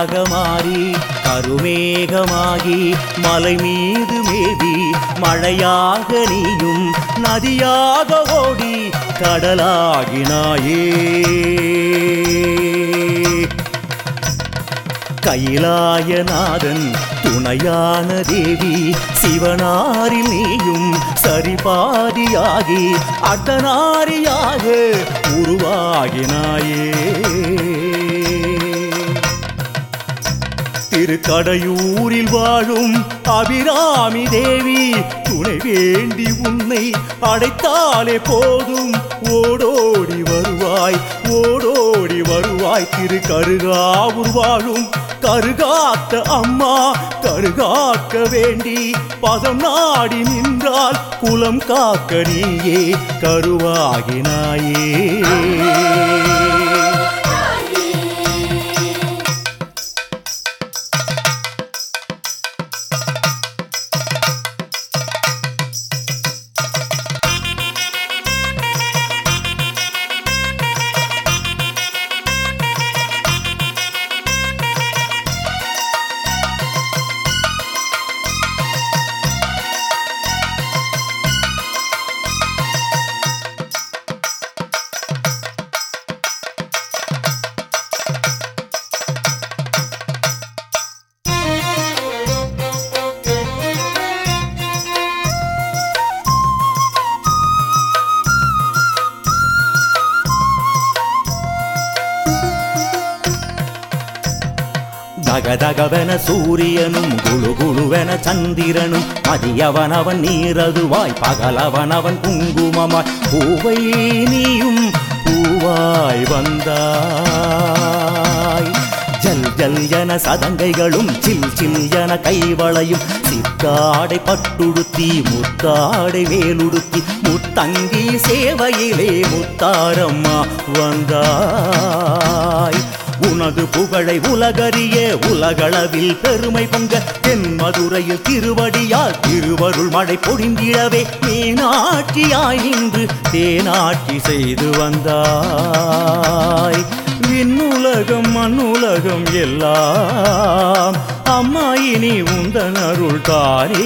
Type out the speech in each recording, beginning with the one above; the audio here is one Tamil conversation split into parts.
காற்றாக மாறி கருமேகமாகி மலை மீது மேவி மழையாக நீயும் நதியாக ஓடி கடலாகினாயே கைலாயநாதன் துணையான தேவி சிவனாரில் நீயும் சரிபாதியாகி அர்த்தநாரியாக உருவாகினாயே திருக்கடையூரில் வாழும் அபிராமி தேவி துணை வேண்டி உன்னை அடைத்தாலே போதும் ஓடோடி வருவாய் ஓடோடி வருவாய் திரு கருகாவூர் வாழும் கருகாத்த அம்மா கருகாக்க வேண்டி பதம் நாடி நின்றால் குலம் காக்க நீயே கருவாகினாயே தகதகவென சூரியனும் குழு குழுவென சந்திரனும் மதியவனவன் நீரதுவாய் பகலவனவன் குங்குமமாய் பூவை நீயும் பூவாய் வந்தாய் ஜல் ஜல் என சதங்கைகளும் சில் சில் என கைவளையும் சித்தாடை பட்டுடுத்தி முத்தாடை வேலுடுத்தி முத்தங்கி சேவையிலே முத்தாரம்மா வந்தாய் உனது புகழை உலகறிய உலகளவில் பெருமை பொங்க தென் மதுரையில் திருவடியால் திருவருள் மழை பொழிந்திடவே மீனாட்சியாய் நின்று தேனாட்சி செய்து வந்தாய் விண்ணுலகம் மண்ணுலகம் எல்லாம் அம்மா இனி உந்தன் அருள் தானே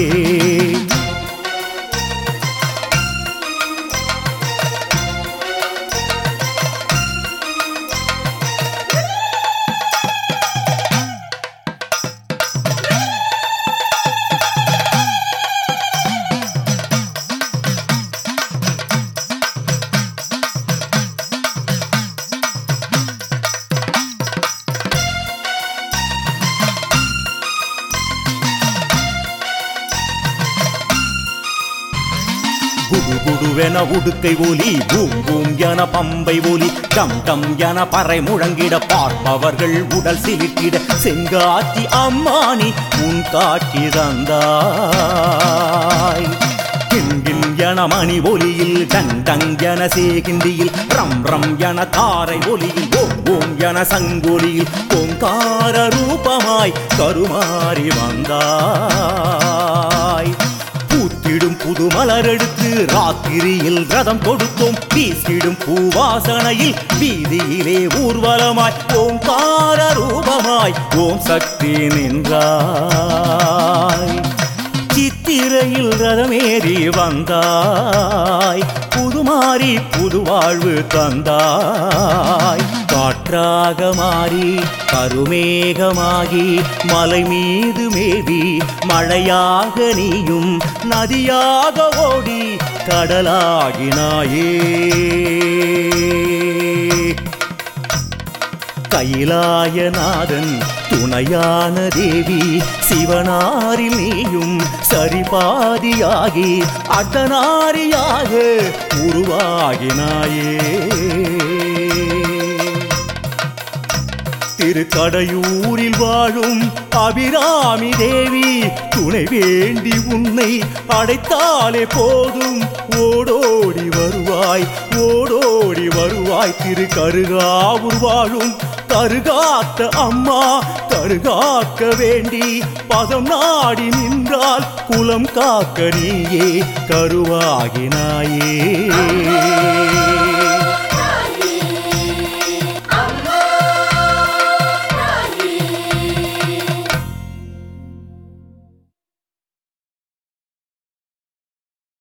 குடு குடுவென உடுக்கை ஒலி பூம் பூம் என பம்பை ஒலி டம் டம் என பறை முழங்கிட பார்ப்பவர்கள் உடல் சிலிர்த்திட செங்காட்சி அம்மானி உன் காட்சி தந்தாய் கிண்டின் என மணி ஒலியில் டங் டங் என சேகிண்டியில் ரம் ரம் என தாரை ஒலியில் ஓம் ஓம் என சங்கொலியில் ஓங்கார ரூபமாய் கருமாறி வந்தாய் பூத்திடும் புது மலரெடுத்து ராத்திரியில் ரதம் கொடுத்தோம் வீசிடும் பூவாசனையில் வீதியிலே ஊர்வலமாய் ஓங்கார ரூபமாய் ஓம் சக்தி நின்றாய் சித்திரையில் ரதமேறி வந்தாய் புதுமாறி புது வாழ்வு தந்தாய் காற்றாக மாறி கருமேகமாகி மலை மீது மேவி மழையாக நீயும் நதியாக ஓடி கடலாகினாயே கைலாயநாதன் துணையான தேவி சிவனாரில் நீயும் சரிபாதியாகி அர்த்தநாரியாக உருவாகினாயே திருக்கடையூரில் வாழும் அபிராமி தேவி துணை வேண்டி உன்னை அடைத்தாலே போதும் ஓடோடி வருவாய் ஓடோடி வருவாய் திரு கருகாவூர் வாழும் கருகாத்த அம்மா கருகாக்க வேண்டி பதம் நாடி நின்றால் குலம் காக்க நீயே கருவாகினாயே